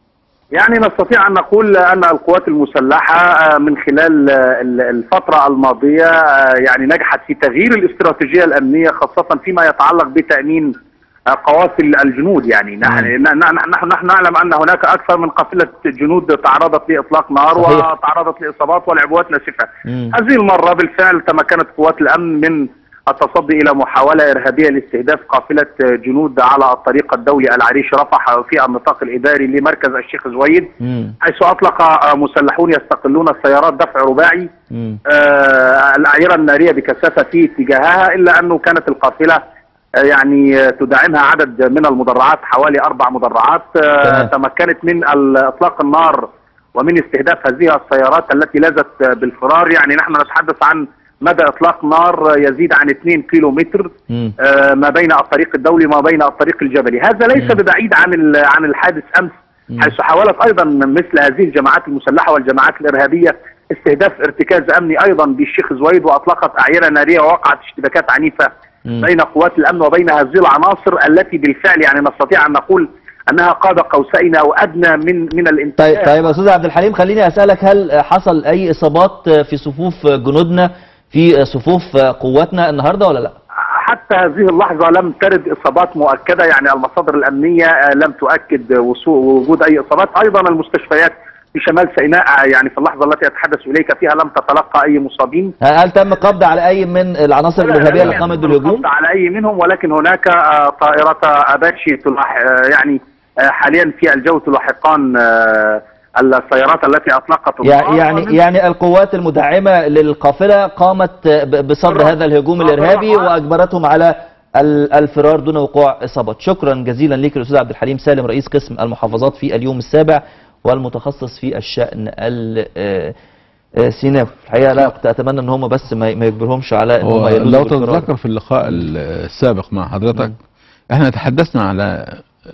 Speaker 4: يعني نستطيع أن نقول أن القوات المسلحة آه، من خلال آه، ال- الفترة الماضية آه، يعني نجحت في تغيير الاستراتيجية الأمنية خاصة فيما يتعلق بتأمين آه، قوافل الجنود يعني نحن ن- ن- نحن نحن نعلم أن هناك أكثر من قافلة جنود تعرضت لإطلاق نار
Speaker 1: صحيح.
Speaker 4: وتعرضت لإصابات والعبوات ناسفة
Speaker 1: مم.
Speaker 4: هذه المرة بالفعل تمكنت قوات الأمن من التصدي إلى محاولة إرهابية لاستهداف قافلة جنود على الطريق الدولي العريش رفح في النطاق الإداري لمركز الشيخ زويد
Speaker 1: مم.
Speaker 4: حيث أطلق آه، مسلحون يستقلون السيارات دفع رباعي
Speaker 1: مم.
Speaker 4: آه، الأعيرة النارية بكثافة في اتجاهها إلا أنه كانت القافلة آه، يعني آه، تدعمها عدد من المدرعات حوالي أربع مدرعات آه،
Speaker 1: تمام.
Speaker 4: تمكنت من ال- إطلاق النار ومن استهداف هذه السيارات التي لازت آه، بالفرار يعني نحن نتحدث عن مدى إطلاق نار آه، يزيد عن 2 كيلو متر
Speaker 1: مم.
Speaker 4: آه، ما بين الطريق الدولي وما بين الطريق الجبلي هذا ليس
Speaker 1: مم.
Speaker 4: ببعيد عن ال- عن الحادث أمس
Speaker 1: مم.
Speaker 4: حيث حاولت ايضا مثل هذه الجماعات المسلحه والجماعات الارهابيه استهداف ارتكاز امني ايضا بالشيخ زويد واطلقت اعيره ناريه ووقعت اشتباكات عنيفه
Speaker 1: مم.
Speaker 4: بين قوات الامن وبين هذه العناصر التي بالفعل يعني نستطيع ان نقول انها قاب قوسين او ادنى من من الانتهاء
Speaker 1: طيب طيب يا استاذ عبد الحليم خليني اسالك هل حصل اي اصابات في صفوف جنودنا في صفوف قواتنا النهارده ولا لا؟
Speaker 4: حتى هذه اللحظة لم ترد إصابات مؤكدة يعني المصادر الأمنية آه، لم تؤكد وصول وجود أي إصابات أيضا المستشفيات في شمال سيناء آه، يعني في اللحظة التي أتحدث إليك فيها لم تتلقى أي مصابين
Speaker 1: هل تم قبض على اي من العناصر الارهابيه اللي قامت بالهجوم؟
Speaker 4: القبض على أي منهم ولكن هناك آه، طائرة أباتشي تلاح آه، يعني آه، حاليا في الجو تلاحقان آه، السيارات التي أطلقت
Speaker 1: يع-
Speaker 4: النار
Speaker 1: يعني
Speaker 4: ومن-
Speaker 1: يعني القوات المدعمه للقافله قامت ب- بصد
Speaker 4: بالرغم-
Speaker 1: هذا الهجوم
Speaker 4: بالرغم-
Speaker 1: الارهابي واجبرتهم على ال- الفرار دون وقوع اصابات شكرا جزيلا ليك الاستاذ عبد الحليم سالم رئيس قسم المحافظات في اليوم السابع والمتخصص في الشان ال- آه، آه، سيناوي الحقيقه لا كنت اتمنى ان هم بس ما ما يجبرهمش على ان هم
Speaker 2: هو
Speaker 1: يلوذوا
Speaker 2: لو
Speaker 1: بالفرار.
Speaker 2: تتذكر في اللقاء السابق مع حضرتك احنا تحدثنا على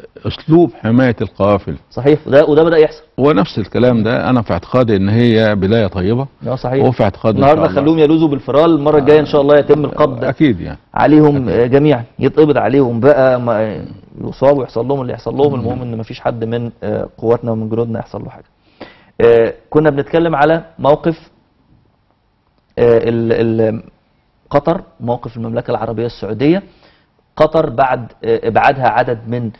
Speaker 2: اسلوب حمايه القوافل
Speaker 1: صحيح وده وده بدا يحصل
Speaker 2: ونفس الكلام ده انا في اعتقادي ان هي بدايه طيبه
Speaker 1: اه صحيح
Speaker 2: وفي اعتقادي إن
Speaker 1: النهارده
Speaker 2: شاء الله.
Speaker 1: خلوهم يلوذوا بالفرار المره الجايه ان شاء الله يتم القبض
Speaker 2: اكيد يعني
Speaker 1: عليهم آه، جميعا يتقبض عليهم بقى ما يصابوا يحصل لهم اللي يحصل لهم المهم ان مفيش حد من آه، قواتنا ومن جنودنا يحصل له حاجه آه، كنا بنتكلم على موقف آه، ال- ال- قطر موقف المملكه العربيه السعوديه قطر بعد آه، ابعادها عدد من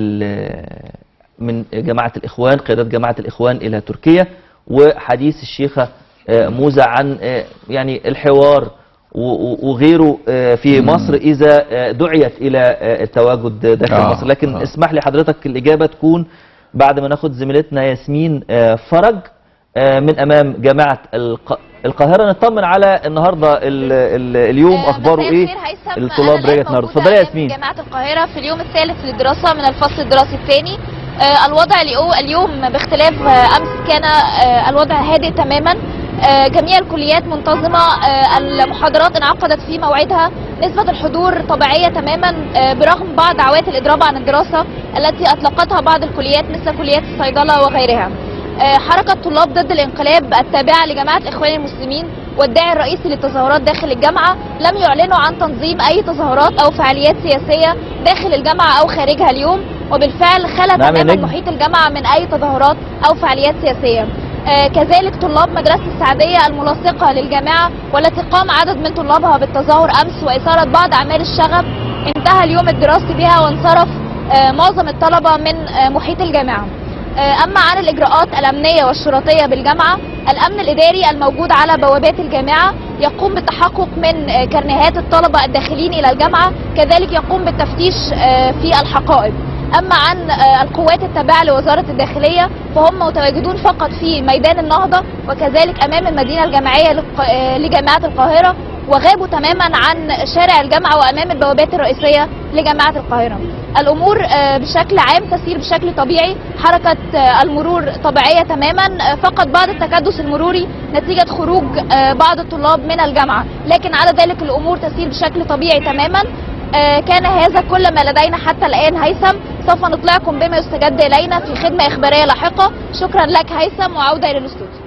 Speaker 1: ال- من جماعه الاخوان قيادات جماعه الاخوان الى تركيا وحديث الشيخه آه، موزة عن آه، يعني الحوار و- و- وغيره آه، في مصر اذا آه، دعيت الى آه، التواجد داخل
Speaker 2: آه،
Speaker 1: مصر لكن
Speaker 2: آه.
Speaker 1: اسمح لي حضرتك الاجابه تكون بعد ما ناخد زميلتنا ياسمين آه، فرج آه، من امام جامعه الق- القاهره نطمن على النهارده ال- ال- اليوم
Speaker 5: آه،
Speaker 1: اخباره
Speaker 5: مساء
Speaker 1: ايه
Speaker 5: الخير هيثم.
Speaker 1: الطلاب
Speaker 5: أنا الآن
Speaker 1: رجعت النهارده
Speaker 5: موجودة
Speaker 1: اتفضلي يا
Speaker 5: أمام
Speaker 1: ياسمين
Speaker 5: جامعة القاهرة في اليوم الثالث للدراسة من الفصل الدراسي الثاني آه، الوضع اليو- اليوم باختلاف آه، أمس كان آه، الوضع هادئ تماما آه، جميع الكليات منتظمة آه، المحاضرات انعقدت في موعدها نسبة الحضور طبيعية تماما آه، برغم بعض دعوات الإضراب عن الدراسة التي أطلقتها بعض الكليات مثل كليات الصيدلة وغيرها آه، حركة طلاب ضد الانقلاب التابعة لجماعة إخوان المسلمين والداعي الرئيسي للتظاهرات داخل الجامعة لم يعلنوا عن تنظيم أي تظاهرات أو فعاليات سياسية داخل الجامعة أو خارجها اليوم وبالفعل خلى
Speaker 1: نعم يا
Speaker 5: تماما
Speaker 1: نجم.
Speaker 5: محيط الجامعة من أي تظاهرات أو فعاليات سياسية آه، كذلك طلاب مدرسة السعدية الملاصقة للجامعة والتي قام عدد من طلابها بالتظاهر أمس وإثارة بعض أعمال الشغب انتهى اليوم الدراسي بها وانصرف آه، معظم الطلبة من آه، محيط الجامعة آه، أما عن الإجراءات الأمنية والشرطية بالجامعة الأمن الإداري الموجود على بوابات الجامعة يقوم بالتحقق من آه، كرنيهات الطلبة الداخلين إلى الجامعة كذلك يقوم بالتفتيش آه، في الحقائب أما عن آه، القوات التابعة لوزارة الداخلية فهم متواجدون فقط في ميدان النهضة وكذلك أمام المدينة الجامعية للق- آه، لجامعة القاهرة وغابوا تماما عن شارع الجامعة وأمام البوابات الرئيسية لجامعة القاهرة الأمور آه، بشكل عام تسير بشكل طبيعي حركة آه، المرور طبيعية تماما آه، فقط بعض التكدس المروري نتيجة خروج آه، بعض الطلاب من الجامعة لكن على ذلك الأمور تسير بشكل طبيعي تماما آه، كان هذا كل ما لدينا حتى الآن هيثم سوف نطلعكم بما يستجد إلينا في خدمة إخبارية لاحقة شكرا لك هيثم وعودة إلى الاستوديو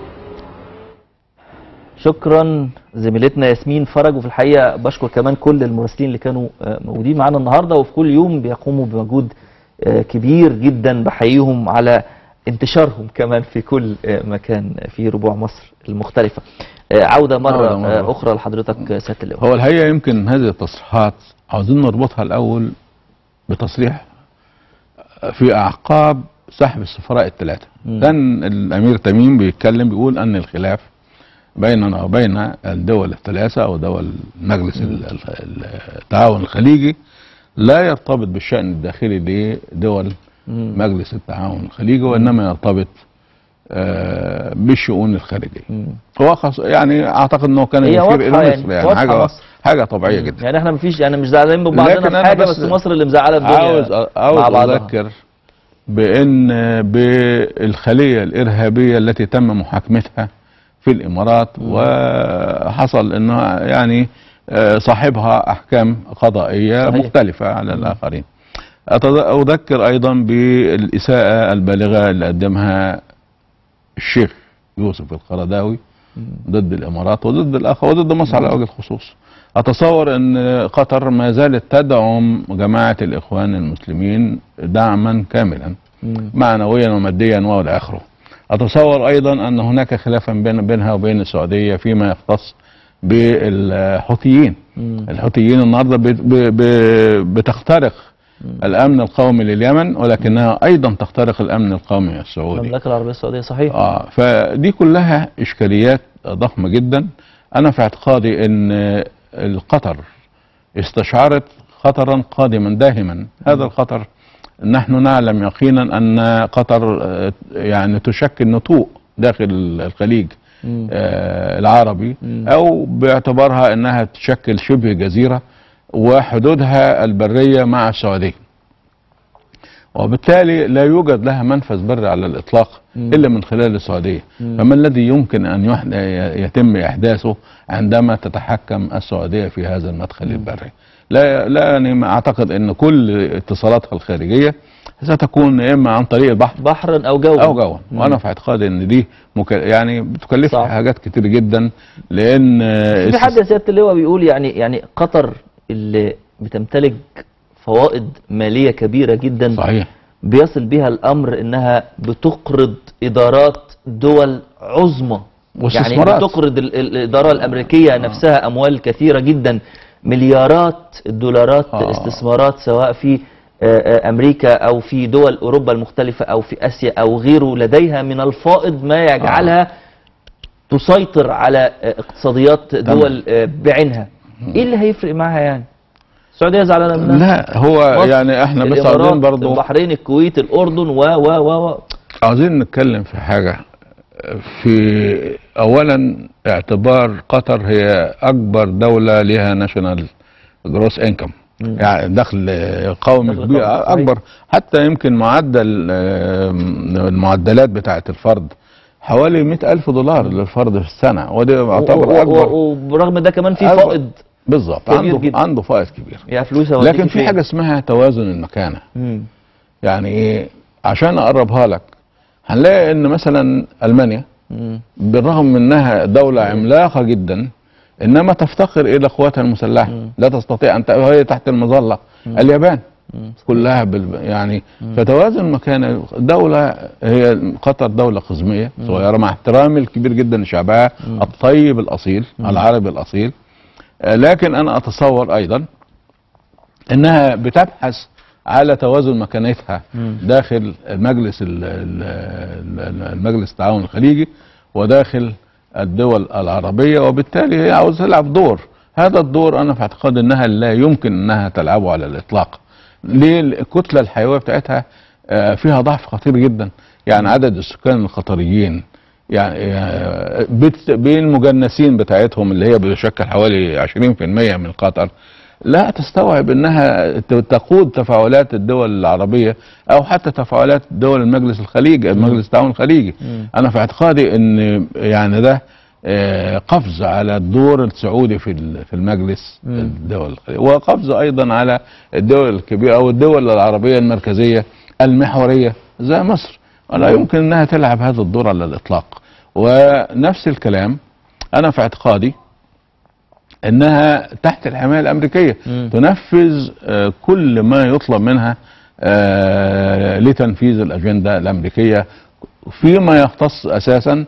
Speaker 1: شكرا زميلتنا ياسمين فرج وفي الحقيقه بشكر كمان كل المراسلين اللي كانوا آه، موجودين معانا النهارده وفي كل يوم بيقوموا بمجهود آه، كبير جدا بحييهم على انتشارهم كمان في كل آه، مكان في ربوع مصر المختلفة آه، عودة مرة,
Speaker 2: عودة مرة.
Speaker 1: آه، أخرى لحضرتك آه، سيادة اللواء
Speaker 2: هو الحقيقه يمكن هذه التصريحات عاوزين نربطها الاول بتصريح في اعقاب سحب السفراء الثلاثه
Speaker 1: مم.
Speaker 2: كان الامير تميم بيتكلم بيقول ان الخلاف بيننا وبين الدول الثلاثه او دول مجلس ال- ال- التعاون الخليجي لا يرتبط بالشان الداخلي لدول
Speaker 1: مم.
Speaker 2: مجلس التعاون الخليجي وانما يرتبط آه، بالشؤون الخارجيه
Speaker 1: مم.
Speaker 2: هو خص... يعني اعتقد انه كان
Speaker 1: هي
Speaker 2: يشير
Speaker 1: واضحة
Speaker 2: الى
Speaker 1: يعني،
Speaker 2: مصر يعني
Speaker 1: واضحة
Speaker 2: حاجه
Speaker 1: مصر.
Speaker 2: حاجه طبيعيه جدا
Speaker 1: يعني احنا مفيش يعني مش زعلانين من بعضنا
Speaker 2: لكن
Speaker 1: في
Speaker 2: أنا
Speaker 1: حاجة
Speaker 2: بس
Speaker 1: بس مصر اللي مزعلة الدنيا
Speaker 2: عاوز
Speaker 1: مع
Speaker 2: عاوز
Speaker 1: بعضها.
Speaker 2: اذكر بان بالخليه الارهابيه التي تم محاكمتها في الامارات وحصل انها يعني آه، صاحبها احكام قضائيه
Speaker 1: صحيح.
Speaker 2: مختلفه على الاخرين أتذ- اذكر ايضا بالاساءه البالغه اللي قدمها الشيخ يوسف القرداوي ضد الامارات وضد الاخ وضد مصر على وجه الخصوص اتصور ان قطر ما زالت تدعم جماعه الاخوان المسلمين دعما كاملا
Speaker 1: مم.
Speaker 2: معنويا وماديا والى اخره اتصور ايضا ان هناك خلافا بين بينها وبين السعوديه فيما يختص بالحوثيين
Speaker 1: مم.
Speaker 2: الحوثيين النهارده بت- ب- ب- بتخترق الامن القومي لليمن ولكنها ايضا تخترق الامن القومي السعودي
Speaker 1: المملكة العربية السعودية صحيح
Speaker 2: اه فدي كلها اشكاليات ضخمه جدا انا في اعتقادي ان القطر استشعرت خطرا قادما داهما هذا الخطر نحن نعلم يقينا ان قطر آه، يعني تشكل نتوء داخل الخليج
Speaker 1: مم.
Speaker 2: آه، العربي
Speaker 1: مم.
Speaker 2: او باعتبارها انها تشكل شبه جزيره وحدودها البريه مع السعوديه وبالتالي لا يوجد لها منفذ بري على الاطلاق
Speaker 1: مم.
Speaker 2: الا من خلال السعوديه
Speaker 1: مم.
Speaker 2: فما الذي يمكن ان يح- يتم احداثه عندما تتحكم السعوديه في هذا المدخل البري لا لا يعني ما اعتقد ان كل اتصالاتها الخارجيه ستكون يا اما عن طريق البحر
Speaker 1: بحرا أو جوا
Speaker 2: او جوا
Speaker 1: مم.
Speaker 2: وانا في اعتقادي ان دي مك... يعني بتكلفها
Speaker 1: صح.
Speaker 2: حاجات كتير جدا لان
Speaker 1: في
Speaker 2: استس-
Speaker 1: حد يا سيادة اللواء بيقول يعني يعني قطر اللي بتمتلك فوائد مالية كبيرة جدا
Speaker 2: صحيح
Speaker 1: بيصل بها الأمر إنها بتقرض إدارات دول عظمى يعني
Speaker 2: واستثمارات.
Speaker 1: بتقرض ال- ال- الإدارة الأمريكية نفسها أموال كثيرة جدا مليارات الدولارات
Speaker 2: آه.
Speaker 1: استثمارات سواء في آه، آه، أمريكا أو في دول أوروبا المختلفة أو في آسيا أو غيره لديها من الفائض ما يجعلها تسيطر على آه، اقتصاديات دول آه، بعينها ايه اللي هيفرق معاها يعني السعوديه زعلانه منها
Speaker 2: لا هو
Speaker 1: مصر،
Speaker 2: يعني احنا بس
Speaker 1: الإمارات،
Speaker 2: عاوزين برضو
Speaker 1: البحرين الكويت الاردن و و و و
Speaker 2: عاوزين نتكلم في حاجه في اولا اعتبار قطر هي اكبر دوله لها ناشونال جروس انكم
Speaker 1: مم.
Speaker 2: يعني دخل قومي
Speaker 1: دخل
Speaker 2: كبير
Speaker 1: قومي، صحيح.
Speaker 2: اكبر حتى يمكن معدل آه، المعدلات بتاعه الفرد حوالي 100 ألف دولار للفرد في السنة ودي
Speaker 1: و-
Speaker 2: يعتبر
Speaker 1: و-
Speaker 2: أكبر
Speaker 1: و- وبرغم ده كمان في
Speaker 2: أكبر.
Speaker 1: فائض
Speaker 2: بالظبط
Speaker 1: كبير
Speaker 2: عنده
Speaker 1: جدا.
Speaker 2: عنده فائض كبير
Speaker 1: يا فلوس هوديكي
Speaker 2: لكن في
Speaker 1: فين؟
Speaker 2: حاجة اسمها توازن المكانة
Speaker 1: مم.
Speaker 2: يعني ايه عشان اقربها لك هنلاقي ان مثلا المانيا
Speaker 1: مم.
Speaker 2: بالرغم من انها دولة عملاقة جدا انما تفتقر الى قواتها المسلحة
Speaker 1: مم.
Speaker 2: لا تستطيع ان ت- وهي تحت المظلة اليابان
Speaker 1: مم.
Speaker 2: كلها بال يعني فتوازن مكان دولة هي قطر دولة قزمية صغيرة مع احترامي الكبير جدا لشعبها الطيب الأصيل العربي الأصيل آه، لكن أنا أتصور أيضا أنها بتبحث على توازن مكانتها
Speaker 1: مم.
Speaker 2: داخل المجلس ال- ال- ال- المجلس التعاون الخليجي وداخل الدول العربية وبالتالي هي عاوزة تلعب دور هذا الدور أنا في اعتقاد أنها لا يمكن أنها تلعبه على الإطلاق ليه الكتلة الحيوية بتاعتها آه، فيها ضعف خطير جدا يعني عدد السكان القطريين يعني آه، بت- بين المجنسين بتاعتهم اللي هي بتشكل حوالي 20% من قطر لا تستوعب انها ت- تقود تفاعلات الدول العربيه او حتى تفاعلات دول المجلس الخليجي مجلس التعاون الخليجي
Speaker 1: مم.
Speaker 2: انا في اعتقادي ان يعني ده آه، قفز على الدور السعودي في ال- في المجلس
Speaker 1: مم.
Speaker 2: الدول الخليجي وقفز ايضا على الدول الكبيره او الدول العربيه المركزيه المحوريه زي مصر ولا يمكن انها تلعب هذا الدور على الاطلاق ونفس الكلام انا في اعتقادي انها تحت الحمايه الامريكيه
Speaker 1: مم.
Speaker 2: تنفذ آه، كل ما يطلب منها آه، لتنفيذ الاجنده الامريكيه فيما يختص اساسا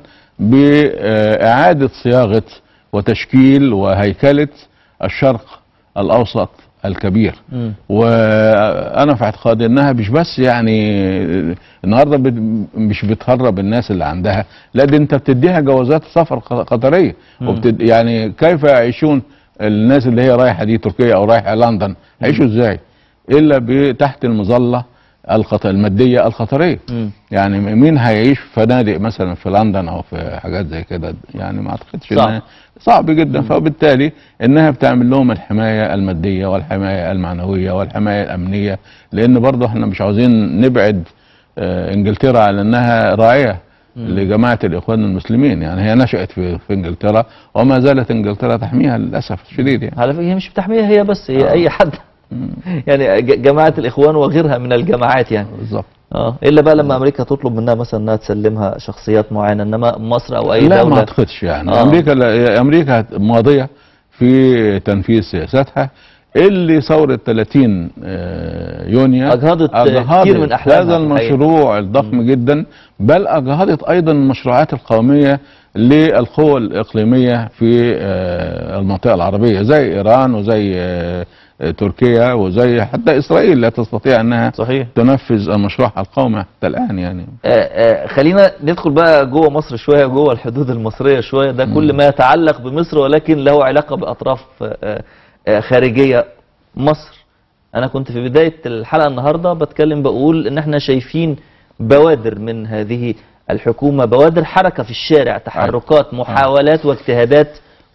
Speaker 2: باعاده صياغه وتشكيل وهيكله الشرق الاوسط الكبير
Speaker 1: مم.
Speaker 2: وانا في اعتقادي انها مش بس يعني النهارده بت- مش بتهرب الناس اللي عندها لا دي انت بتديها جوازات سفر ق- قطريه وبتد يعني كيف يعيشون الناس اللي هي رايحه دي تركيا او رايحه لندن هيعيشوا ازاي الا ب- تحت المظله القط- الماديه القطريه
Speaker 1: مم.
Speaker 2: يعني مين هيعيش في فنادق مثلا في لندن او في حاجات زي كده يعني ما اعتقدش
Speaker 1: صعب.
Speaker 2: إنها صعب جدا فبالتالي انها بتعمل لهم الحمايه الماديه والحمايه المعنويه والحمايه الامنيه لان برضه احنا مش عاوزين نبعد آه، انجلترا على انها راعيه لجماعه الاخوان المسلمين يعني هي نشات في, في انجلترا وما زالت انجلترا تحميها للاسف الشديد يعني
Speaker 1: على فكره هي مش بتحميها هي بس هي
Speaker 2: آه.
Speaker 1: اي حد يعني ج- جماعه الاخوان وغيرها من الجماعات يعني
Speaker 2: بالظبط
Speaker 1: اه الا بقى لما امريكا تطلب منها مثلا انها تسلمها شخصيات معينه انما مصر او اي
Speaker 2: لا ما
Speaker 1: دوله
Speaker 2: اعتقدش يعني
Speaker 1: آه.
Speaker 2: امريكا لا امريكا ماضيه في تنفيذ سياساتها اللي ثوره 30 آه، يونيو
Speaker 1: أجهضت كتير من أحلامها
Speaker 2: هذا
Speaker 1: في الحقيقة.
Speaker 2: المشروع الضخم جدا بل اجهضت ايضا المشروعات القوميه للقوى الاقليميه في آه، المنطقه العربيه زي ايران وزي آه، آه، تركيا وزي حتى اسرائيل لا تستطيع انها
Speaker 1: صحيح
Speaker 2: تنفذ المشروع القومي حتى الان يعني
Speaker 1: آه، آه، خلينا ندخل بقى جوه مصر شويه جوه الحدود المصريه شويه ده كل ما يتعلق بمصر ولكن له علاقه باطراف آه، آه، خارجيه مصر انا كنت في بدايه الحلقه النهارده بتكلم بقول ان احنا شايفين بوادر من هذه الحكومه بوادر حركه في الشارع تحركات محاولات واجتهادات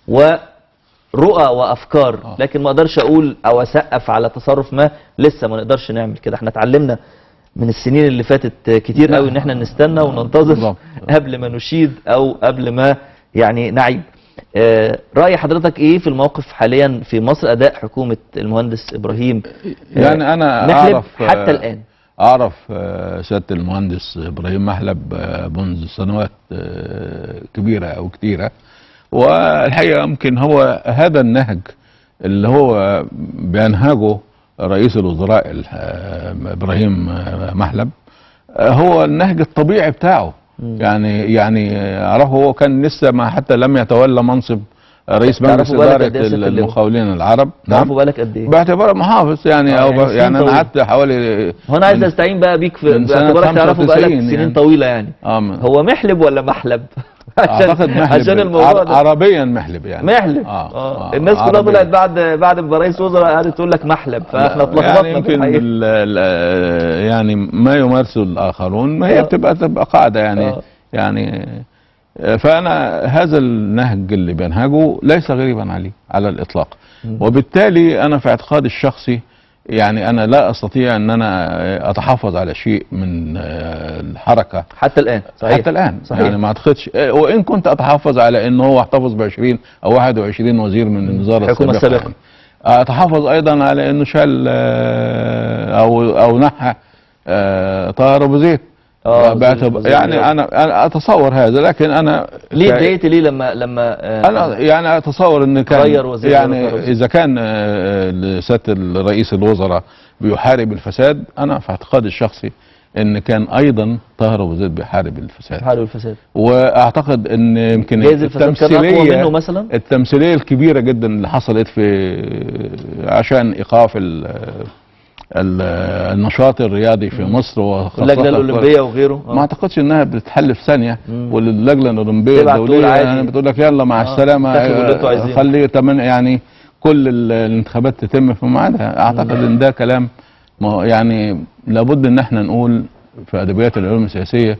Speaker 1: ورؤى وافكار
Speaker 2: آه.
Speaker 1: لكن ما اقدرش اقول او اسقف على تصرف ما لسه ما نقدرش نعمل كده احنا اتعلمنا من السنين اللي فاتت كتير
Speaker 2: لا.
Speaker 1: قوي ان احنا نستنى وننتظر
Speaker 2: بالظبط.
Speaker 1: قبل ما نشيد او قبل ما يعني نعيب آه، رأي حضرتك ايه في الموقف حاليا في مصر اداء حكومة المهندس ابراهيم آه،
Speaker 2: يعني انا
Speaker 1: محلب
Speaker 2: اعرف
Speaker 1: حتى
Speaker 2: آه،
Speaker 1: الان
Speaker 2: اعرف آه، سياده المهندس ابراهيم محلب آه، منذ سنوات آه، كبيره او كثيره والحقيقه يمكن هو هذا النهج اللي هو بينهجه رئيس الوزراء ال- آه، ابراهيم آه، محلب آه، هو النهج الطبيعي بتاعه يعني يعني اعرفه هو كان لسه ما حتى لم يتولى منصب رئيس
Speaker 1: تعرفوا
Speaker 2: مجلس
Speaker 1: بالك
Speaker 2: اداره
Speaker 1: قد إيه يا ست اللواء؟
Speaker 2: المقاولين العرب
Speaker 1: تعرفوا بالك قد ايه
Speaker 2: باعتباره محافظ يعني
Speaker 1: آه،
Speaker 2: او
Speaker 1: يعني
Speaker 2: ب-
Speaker 1: سنين
Speaker 2: يعني انا
Speaker 1: طويلة.
Speaker 2: قعدت حوالي
Speaker 1: هو انا عايز
Speaker 2: من-
Speaker 1: استعين بقى بيك في
Speaker 2: من سنة
Speaker 1: باعتبارك تعرفوا بقالك
Speaker 2: 95
Speaker 1: سنين
Speaker 2: يعني.
Speaker 1: طويلة يعني
Speaker 2: اه من-
Speaker 1: هو محلب ولا محلب
Speaker 2: اعتقد محلب
Speaker 1: عشان الموضوع
Speaker 2: عر-
Speaker 1: ده
Speaker 2: عربيا محلب يعني
Speaker 1: محلب
Speaker 2: آه.
Speaker 1: آه.
Speaker 2: آه.
Speaker 1: الناس كلها
Speaker 2: عربياً.
Speaker 1: طلعت بعد بعد ما رئيس وزراء قعدت تقول لك محلب فاحنا
Speaker 2: لا،
Speaker 1: اتلخبطنا
Speaker 2: يعني
Speaker 1: في
Speaker 2: يمكن
Speaker 1: الحقيقة.
Speaker 2: ال- ال- يعني ما يمارسه الاخرون ما هي
Speaker 1: آه.
Speaker 2: بتبقى تبقى قاعده يعني
Speaker 1: آه.
Speaker 2: يعني آه، فانا هذا النهج اللي بينهجه ليس غريبا عليه على الاطلاق وبالتالي انا في اعتقادي الشخصي يعني انا لا استطيع ان انا اتحفظ على شيء من آه، الحركه
Speaker 1: حتى الان صحيح
Speaker 2: حتى الان
Speaker 1: صحيح.
Speaker 2: يعني ما اعتقدش آه، وان كنت اتحفظ على ان هو احتفظ ب 20 او 21 وزير من الوزاره
Speaker 1: الحكومة
Speaker 2: السابقه
Speaker 1: السابقة.
Speaker 2: يعني. اتحفظ ايضا على انه شال آه، او او نحى آه، طاهر ابو زيد
Speaker 1: آه،
Speaker 2: باعتبار-
Speaker 1: وزير-
Speaker 2: يعني
Speaker 1: وزير.
Speaker 2: انا انا اتصور هذا لكن انا
Speaker 1: ليه
Speaker 2: ك-
Speaker 1: اتضايقت ليه لما لما آه،
Speaker 2: انا يعني اتصور ان كان
Speaker 1: غير وزير
Speaker 2: يعني
Speaker 1: ولا وزير.
Speaker 2: اذا كان آه، سياده رئيس الوزراء بيحارب الفساد انا في اعتقادي الشخصي ان كان ايضا طاهر ابو زيد بيحارب الفساد
Speaker 1: حاله الفساد
Speaker 2: واعتقد ان يمكن
Speaker 1: جايز الفساد كان اقوى منه مثلا
Speaker 2: التمثيليه الكبيره جدا اللي حصلت في عشان ايقاف ال ال النشاط الرياضي في مصر وخاصه
Speaker 1: اللجنه الاولمبيه وغيره آه.
Speaker 2: ما اعتقدش انها بتتحل في ثانيه
Speaker 1: مم.
Speaker 2: واللجنه الاولمبيه
Speaker 1: تبعت تقول
Speaker 2: الدوليه
Speaker 1: عادي.
Speaker 2: يعني بتقول لك يلا مع
Speaker 1: آه،
Speaker 2: السلامه
Speaker 1: انتخبوا اللي انتوا
Speaker 2: آه،
Speaker 1: عايزينه.
Speaker 2: خلي تمن يعني كل ال- الانتخابات تتم في ميعادها اعتقد ان ده كلام ما هو يعني لابد ان احنا نقول في ادبيات العلوم السياسيه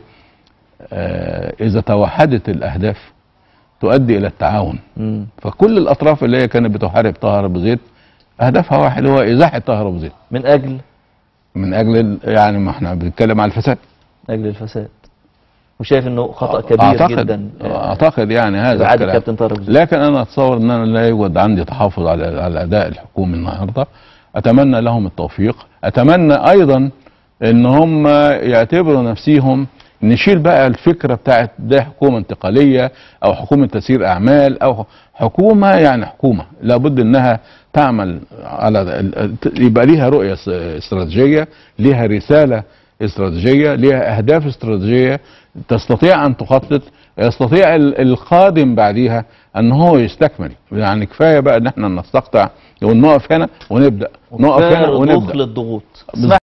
Speaker 2: آه، اذا توحدت الاهداف تؤدي الى التعاون
Speaker 1: مم.
Speaker 2: فكل الاطراف اللي هي كانت بتحارب طاهر ابو زيد هدفها واحد هو ازاحه طاهر ابو زيد
Speaker 1: من اجل
Speaker 2: من اجل ال- يعني ما احنا بنتكلم على الفساد
Speaker 1: من اجل الفساد وشايف انه خطا كبير
Speaker 2: اعتقد
Speaker 1: جدا آه،
Speaker 2: اعتقد يعني هذا
Speaker 1: ابعاد
Speaker 2: الكلام
Speaker 1: الكابتن طارق زكي.
Speaker 2: لكن انا اتصور ان انا لا يوجد عندي تحفظ على على اداء الحكومي النهارده اتمنى لهم التوفيق اتمنى ايضا ان هم يعتبروا نفسيهم نشيل بقى الفكره بتاعت ده حكومه انتقاليه او حكومه تسيير اعمال او حكومه يعني حكومه لابد انها تعمل على ال- ال- يبقى ليها رؤيه س- استراتيجيه ليها رساله استراتيجيه ليها اهداف استراتيجيه تستطيع ان تخطط يستطيع ال- القادم بعديها ان هو يستكمل يعني كفايه بقى ان احنا نستقطع ونقف هنا ونبدا نقف
Speaker 1: وكفاية
Speaker 2: هنا
Speaker 1: رضوخ
Speaker 2: ونبدا
Speaker 1: للضغوط
Speaker 2: بالظبط.